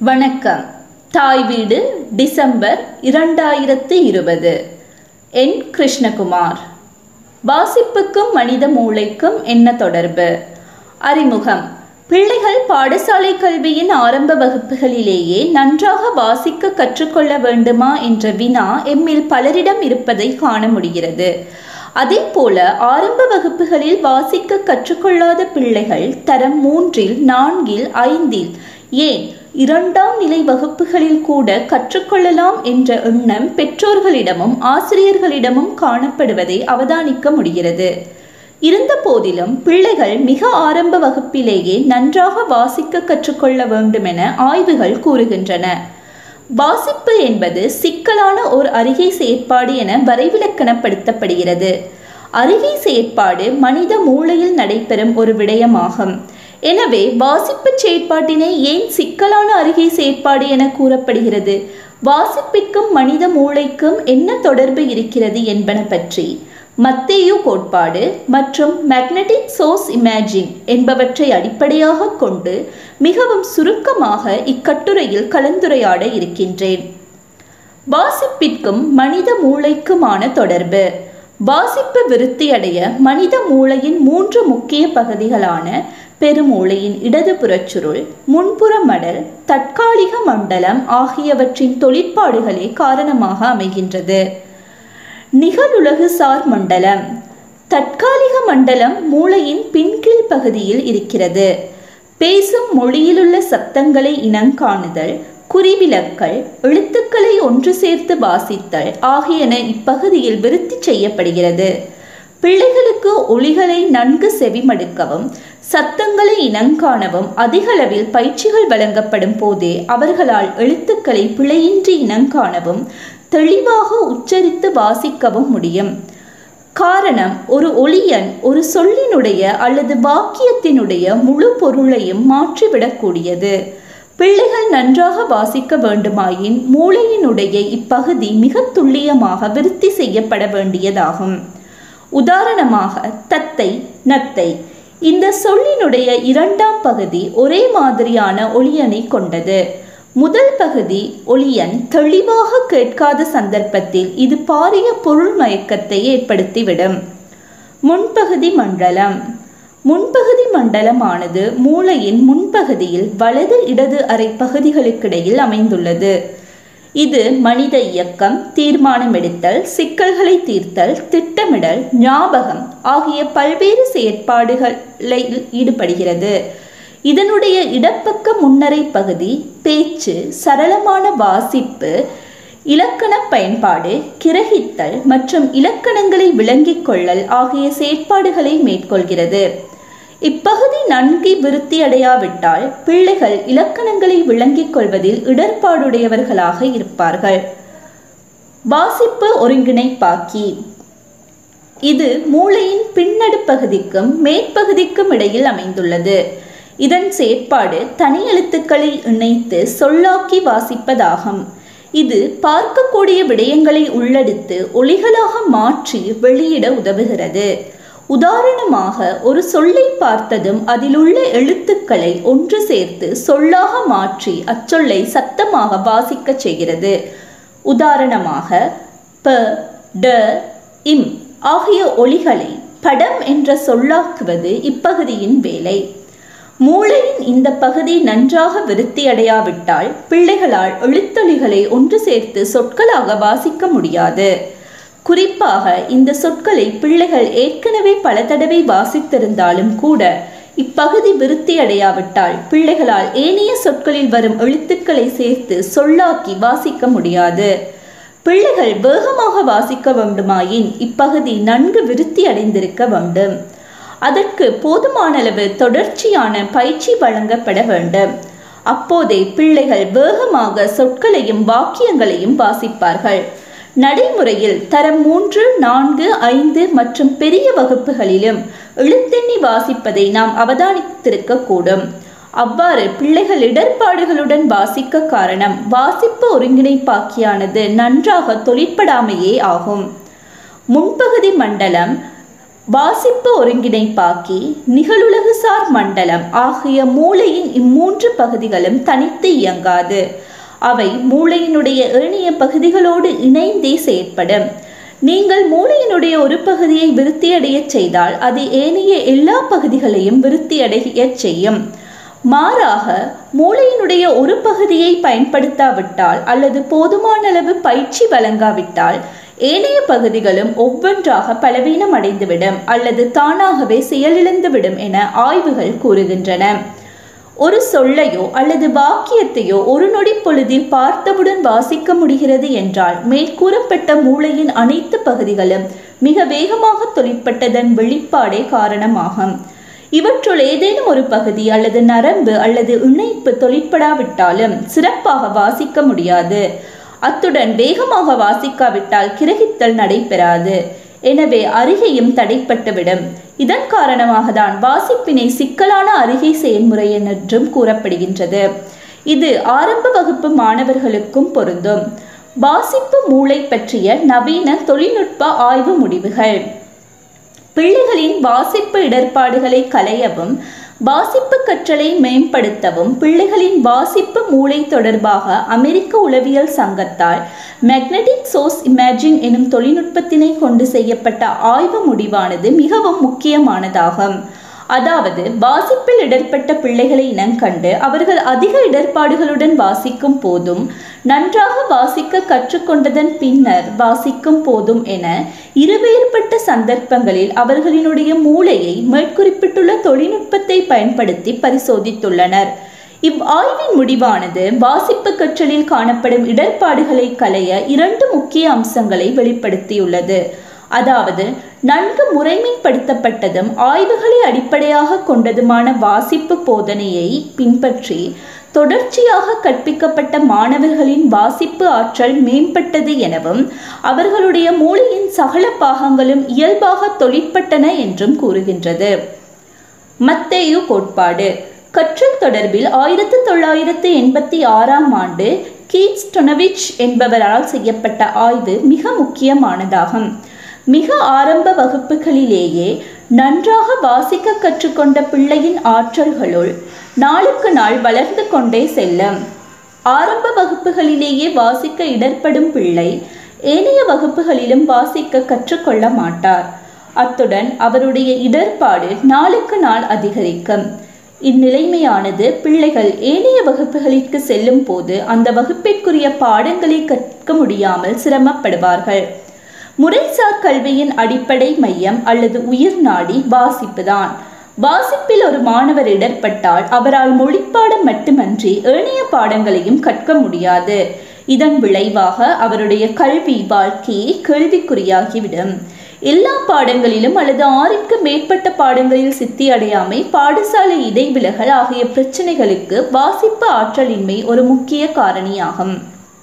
வணக்கம் தாய் வீடு டிசம்பர் இரண்டாயிரத்து இருபது என் கிருஷ்ணகுமார் வாசிப்புக்கும் மனித மூளைக்கும் என்ன தொடர்பு அறிமுகம் பிள்ளைகள் பாடசாலை கல்வியின் ஆரம்ப வகுப்புகளிலேயே நன்றாக வாசிக்க கற்றுக்கொள்ள வேண்டுமா என்ற வினா எம்மில் பலரிடம் இருப்பதை காண முடிகிறது அதே போல ஆரம்ப வகுப்புகளில் வாசிக்க கற்றுக்கொள்ளாத பிள்ளைகள் தரம் மூன்றில் நான்கில் ஐந்தில் ஏன் இரண்டாம் நிலை வகுப்புகளில் கூட கற்றுக்கொள்ளலாம் என்ற எண்ணம் பெற்றோர்களிடமும் ஆசிரியர்களிடமும் காணப்படுவதை அவதானிக்க முடிகிறது இருந்த போதிலும் பிள்ளைகள் மிக ஆரம்ப வகுப்பிலேயே நன்றாக வாசிக்க கற்றுக்கொள்ள வேண்டுமென ஆய்வுகள் கூறுகின்றன வாசிப்பு என்பது சிக்கலான ஓர் அறிகை செயற்பாடு என வரைவிலக்கணப்படுத்தப்படுகிறது அறிகை செயற்பாடு மனித மூளையில் நடைபெறும் ஒரு விடயமாகும் எனவே வாசிப்பு செயற்பாட்டினை ஏன் சிக்கலான அறிகை செயற்பாடு என கூறப்படுகிறது வாசிப்பிற்கும் மனித மூளைக்கும் என்ன தொடர்பு இருக்கிறது என்பன பற்றி மத்தேயு கோட்பாடு மற்றும் மேக்னெட்டிக் சோர்ஸ் இமேஜிங் என்பவற்றை அடிப்படையாக கொண்டு மிகவும் சுருக்கமாக இக்கட்டுரையில் கலந்துரையாட இருக்கின்றேன் வாசிப்பிற்கும் மனித மூளைக்குமான தொடர்பு வாசிப்பு விருத்தியடைய மனித மூளையின் மூன்று முக்கிய பகுதிகளான பெருமூளையின் இடது புறச்சுருள் முன்புற மடல் தற்காலிக மண்டலம் ஆகியவற்றின் தொழிற்பாடுகளே காரணமாக அமைகின்றது நிகழுலகு சார் மண்டலம் தற்காலிக மண்டலம் மூளையின் பின்கீழ் பகுதியில் இருக்கிறது பேசும் மொழியிலுள்ள சத்தங்களை இனங்காணுதல் குறிவிலக்கல் எழுத்துக்களை ஒன்று சேர்த்து வாசித்தல் ஆகியன இப்பகுதியில் விருத்தி செய்யப்படுகிறது பிள்ளைகளுக்கு ஒளிகளை நன்கு செவிமடுக்கவும் சத்தங்களை இனங்காணவும் அதிகளவில் பயிற்சிகள் வழங்கப்படும் போதே அவர்களால் எழுத்துக்களை பிழையின்றி இனங்காணவும் தெளிவாக உச்சரித்து வாசிக்கவும் முடியும் காரணம் ஒரு ஒளியன் ஒரு சொல்லினுடைய அல்லது வாக்கியத்தினுடைய முழு பொருளையும் மாற்றிவிடக்கூடியது பிள்ளைகள் நன்றாக வாசிக்க வேண்டுமாயின் மூளையினுடைய இப்பகுதி மிக துல்லியமாக விருத்தி செய்யப்பட வேண்டியதாகும் உதாரணமாக தத்தை நத்தை இந்த சொல்லினுடைய இரண்டாம் பகுதி ஒரே மாதிரியான ஒளியனை கொண்டது முதல் பகுதி ஒளியன் தெளிவாக கேட்காத சந்தர்ப்பத்தில் இது பாரிய பொருள் மயக்கத்தை ஏற்படுத்திவிடும் முன்பகுதி மண்டலம் முன்பகுதி மண்டலமானது மூளையின் முன்பகுதியில் வலது இடது அரை பகுதிகளுக்கிடையில் அமைந்துள்ளது இது மனித இயக்கம் தீர்மானம் எடுத்தல் சிக்கல்களை தீர்த்தல் திட்டமிடல் ஞாபகம் ஆகிய பல்வேறு செயற்பாடுகளில் ஈடுபடுகிறது இதனுடைய இடப்பக்க முன்னரை பகுதி பேச்சு சரளமான வாசிப்பு இலக்கண பயன்பாடு கிரகித்தல் மற்றும் இலக்கணங்களை விளங்கிக் கொள்ளல் ஆகிய செயற்பாடுகளை மேற்கொள்கிறது இப்பகுதி நன்கு விருத்தி அடையாவிட்டால் பிள்ளைகள் இலக்கணங்களை விளங்கிக் கொள்வதில் இடர்பாடுடையவர்களாக இருப்பார்கள் வாசிப்பு ஒருங்கிணைப்பாக்கி இது மூளையின் பின்னடு பகுதிக்கும் மேற்பகுதிக்கும் இடையில் அமைந்துள்ளது இதன் செயற்பாடு தனி எழுத்துக்களை இணைத்து சொல்லாக்கி வாசிப்பதாகும் இது பார்க்கக்கூடிய விடயங்களை உள்ளெடுத்து ஒளிகளாக மாற்றி வெளியிட உதவுகிறது உதாரணமாக ஒரு சொல்லை பார்த்ததும் அதிலுள்ள எழுத்துக்களை ஒன்று சேர்த்து சொல்லாக மாற்றி அச்சொல்லை சத்தமாக வாசிக்கச் செய்கிறது உதாரணமாக ப ட இம் ஆகிய ஒளிகளை படம் என்ற சொல்லாக்குவது இப்பகுதியின் வேலை மூளையின் இந்த பகுதி நன்றாக விருத்தி அடையாவிட்டால் பிள்ளைகளால் எழுத்தொலிகளை ஒன்று சேர்த்து சொற்களாக வாசிக்க முடியாது குறிப்பாக இந்த சொற்களை பிள்ளைகள் ஏற்கனவே பல தடவை வாசித்திருந்தாலும் கூட இப்பகுதி விருத்தி அடையாவிட்டால் பிள்ளைகளால் ஏனைய சொற்களில் வரும் எழுத்துக்களை சேர்த்து சொல்லாக்கி வாசிக்க முடியாது பிள்ளைகள் வேகமாக வாசிக்க வேண்டுமாயின் இப்பகுதி நன்கு விருத்தி அடைந்திருக்க வேண்டும் அதற்கு போதுமான அளவு தொடர்ச்சியான பயிற்சி வழங்கப்பட வேண்டும் அப்போதே பிள்ளைகள் வேகமாக சொற்களையும் வாக்கியங்களையும் வாசிப்பார்கள் நடைமுறையில் தரம் மூன்று நான்கு ஐந்து மற்றும் பெரிய வகுப்புகளிலும் எழுத்தெண்ணி வாசிப்பதை நாம் அவதானித்திருக்க கூடும் அவ்வாறு பிள்ளைகள் இடர்பாடுகளுடன் வாசிக்க காரணம் வாசிப்பு ஒருங்கிணைப்பாக்கியானது நன்றாக தொழிற்படாமையே ஆகும் முன்பகுதி மண்டலம் வாசிப்பு ஒருங்கிணைப்பாக்கி நிகழுலகுசார் மண்டலம் ஆகிய மூளையின் இம்மூன்று பகுதிகளும் தனித்து இயங்காது அவை மூளையினுடைய ஏனைய பகுதிகளோடு இணைந்தே செயற்படும் நீங்கள் மூளையினுடைய ஒரு பகுதியை விருத்தியடையச் செய்தால் அது ஏனைய எல்லா பகுதிகளையும் விருத்தியடையச் செய்யும் மாறாக மூளையினுடைய ஒரு பகுதியை பயன்படுத்தாவிட்டால் அல்லது போதுமான அளவு பயிற்சி வழங்காவிட்டால் ஏனைய பகுதிகளும் ஒவ்வொன்றாக பலவீனம் அடைந்துவிடும் அல்லது தானாகவே செயலிழந்துவிடும் என ஆய்வுகள் கூறுகின்றன ஒரு சொல்லையோ அல்லது வாக்கியத்தையோ ஒரு நொடி பொழுதில் பார்த்தவுடன் வாசிக்க முடிகிறது என்றால் மேற்கூறப்பட்ட மூளையின் அனைத்து பகுதிகளும் மிக வேகமாக தொழிற்பட்டதன் வெளிப்பாடே காரணமாகும் இவற்றுள் ஏதேனும் ஒரு பகுதி அல்லது நரம்பு அல்லது இணைப்பு தொழிற்படாவிட்டாலும் சிறப்பாக வாசிக்க முடியாது அத்துடன் வேகமாக வாசிக்காவிட்டால் கிரகித்தல் நடைபெறாது எனவே அருகையும் தடைப்பட்டுவிடும் இதன் காரணமாக தான் வாசிப்பினை சிக்கலான அருகை செயல்முறை என்றும் கூறப்படுகின்றது இது ஆரம்ப வகுப்பு மாணவர்களுக்கும் பொருந்தும் வாசிப்பு மூளை பற்றிய நவீன தொழில்நுட்ப ஆய்வு முடிவுகள் பிள்ளைகளின் வாசிப்பு இடர்பாடுகளை களையவும் வாசிப்பு கற்றலை மேம்படுத்தவும் பிள்ளைகளின் வாசிப்பு மூளை தொடர்பாக அமெரிக்க உளவியல் சங்கத்தால் மேக்னெட்டிக் சோர்ஸ் இமேஜிங் எனும் தொழில்நுட்பத்தினை கொண்டு செய்யப்பட்ட ஆய்வு முடிவானது மிகவும் முக்கியமானதாகும் அதாவது வாசிப்பில் இடர்பட்ட பிள்ளைகளை இனங்கண்டு அவர்கள் அதிக இடர்பாடுகளுடன் வாசிக்கும் போதும் நன்றாக வாசிக்க கற்றுக்கொண்டதன் பின்னர் வாசிக்கும் போதும் என இருவேறுபட்ட சந்தர்ப்பங்களில் அவர்களினுடைய மூளையை மேற்குறிப்பிட்டுள்ள தொழில்நுட்பத்தை பயன்படுத்தி பரிசோதித்துள்ளனர் இவ் ஆய்வின் முடிவானது வாசிப்பு கற்றலில் காணப்படும் இடர்பாடுகளை களைய இரண்டு முக்கிய அம்சங்களை வெளிப்படுத்தியுள்ளது அதாவது நன்கு முறைமைப்படுத்தப்பட்டதும் ஆய்வுகளை அடிப்படையாக கொண்டதுமான வாசிப்பு போதனையை பின்பற்றி தொடர்ச்சியாக கற்பிக்கப்பட்ட மாணவர்களின் வாசிப்பு ஆற்றல் மேம்பட்டது எனவும் அவர்களுடைய மூளையின் சகல பாகங்களும் இயல்பாக தொழிற்பட்டன என்றும் கூறுகின்றது மத்தேயு கோட்பாடு கற்றல் தொடர்பில் ஆயிரத்து தொள்ளாயிரத்து எண்பத்தி ஆறாம் ஆண்டு கீட்ஸ் டொனவிச் என்பவரால் செய்யப்பட்ட ஆய்வு மிக முக்கியமானதாகும் மிக ஆரம்ப வகுப்புகளிலேயே நன்றாக வாசிக்க கற்றுக்கொண்ட பிள்ளையின் ஆற்றல்களுள் நாளுக்கு நாள் வளர்ந்து கொண்டே செல்லும் ஆரம்ப வகுப்புகளிலேயே வாசிக்க இடர்படும் பிள்ளை ஏனைய வகுப்புகளிலும் வாசிக்க கற்றுக்கொள்ள மாட்டார் அத்துடன் அவருடைய இடர்பாடு நாளுக்கு நாள் அதிகரிக்கும் இந்நிலைமையானது பிள்ளைகள் ஏனைய வகுப்புகளிற்கு செல்லும் போது அந்த வகுப்பிற்குரிய பாடங்களை கற்க முடியாமல் சிரமப்படுவார்கள் முறைசார் கல்வியின் அடிப்படை மையம் அல்லது உயிர் நாடி வாசிப்புதான் வாசிப்பில் ஒரு மாணவர் இடர்பட்டால் அவரால் மொழிப்பாடம் மட்டுமன்றி ஏனைய பாடங்களையும் கற்க முடியாது இதன் விளைவாக அவருடைய கல்வி வாழ்க்கையே கேள்விக்குறியாகிவிடும் எல்லா பாடங்களிலும் அல்லது ஆறிற்கு மேற்பட்ட பாடங்களில் சித்தி அடையாமை பாடசாலை இடைவிலகல் ஆகிய பிரச்சனைகளுக்கு வாசிப்பு ஆற்றலின்மை ஒரு முக்கிய காரணியாகும்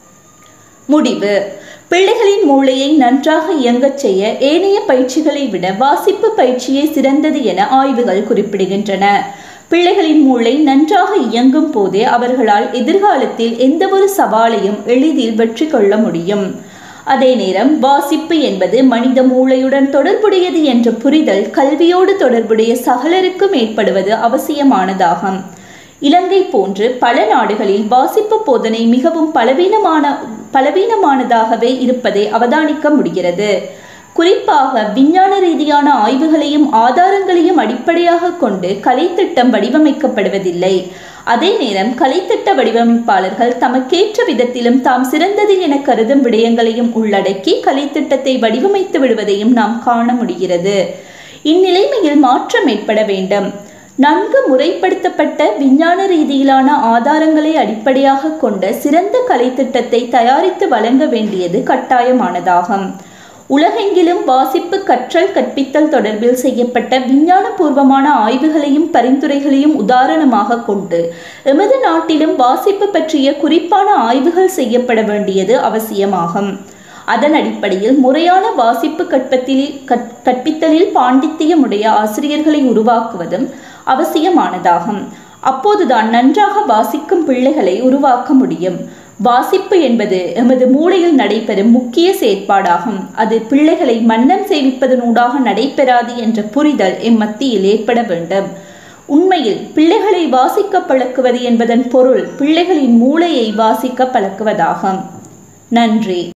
முடிவு பிள்ளைகளின் மூளையை நன்றாக இயங்கச் செய்ய ஏனைய பயிற்சிகளை விட வாசிப்பு பயிற்சியே சிறந்தது என ஆய்வுகள் குறிப்பிடுகின்றன பிள்ளைகளின் மூளை நன்றாக இயங்கும் போதே அவர்களால் எதிர்காலத்தில் எந்தவொரு சவாலையும் எளிதில் வெற்றி கொள்ள முடியும் அதே நேரம் வாசிப்பு என்பது மனித மூளையுடன் தொடர்புடையது என்ற புரிதல் கல்வியோடு தொடர்புடைய சகலருக்கும் ஏற்படுவது அவசியமானதாகும் இலங்கை போன்று பல நாடுகளில் வாசிப்பு போதனை மிகவும் பலவீனமான பலவீனமானதாகவே இருப்பதை அவதானிக்க முடிகிறது குறிப்பாக விஞ்ஞான ரீதியான ஆய்வுகளையும் ஆதாரங்களையும் அடிப்படையாக கொண்டு கலைத்திட்டம் வடிவமைக்கப்படுவதில்லை அதே நேரம் கலைத்திட்ட வடிவமைப்பாளர்கள் தமக்கேற்ற விதத்திலும் தாம் சிறந்தது என கருதும் விடயங்களையும் உள்ளடக்கி கலைத்திட்டத்தை வடிவமைத்து விடுவதையும் நாம் காண முடிகிறது இந்நிலைமையில் மாற்றம் ஏற்பட வேண்டும் நன்கு முறைப்படுத்தப்பட்ட விஞ்ஞான ரீதியிலான ஆதாரங்களை அடிப்படையாக கொண்ட சிறந்த கலைத்திட்டத்தை தயாரித்து வழங்க வேண்டியது கட்டாயமானதாகும் உலகெங்கிலும் வாசிப்பு கற்றல் கற்பித்தல் தொடர்பில் செய்யப்பட்ட விஞ்ஞானபூர்வமான ஆய்வுகளையும் பரிந்துரைகளையும் உதாரணமாக கொண்டு எமது நாட்டிலும் வாசிப்பு பற்றிய குறிப்பான ஆய்வுகள் செய்யப்பட வேண்டியது அவசியமாகும் அதன் அடிப்படையில் முறையான வாசிப்பு கற்பத்தில் கற்பித்தலில் பாண்டித்தியமுடைய ஆசிரியர்களை உருவாக்குவதும் அவசியமானதாகும் அப்போதுதான் நன்றாக வாசிக்கும் பிள்ளைகளை உருவாக்க முடியும் வாசிப்பு என்பது எமது மூளையில் நடைபெறும் முக்கிய செயற்பாடாகும் அது பிள்ளைகளை மன்னம் சேமிப்பதனூடாக நடைபெறாது என்ற புரிதல் எம் மத்தியில் ஏற்பட வேண்டும் உண்மையில் பிள்ளைகளை வாசிக்க பழக்குவது என்பதன் பொருள் பிள்ளைகளின் மூளையை வாசிக்க பழக்குவதாகும் நன்றி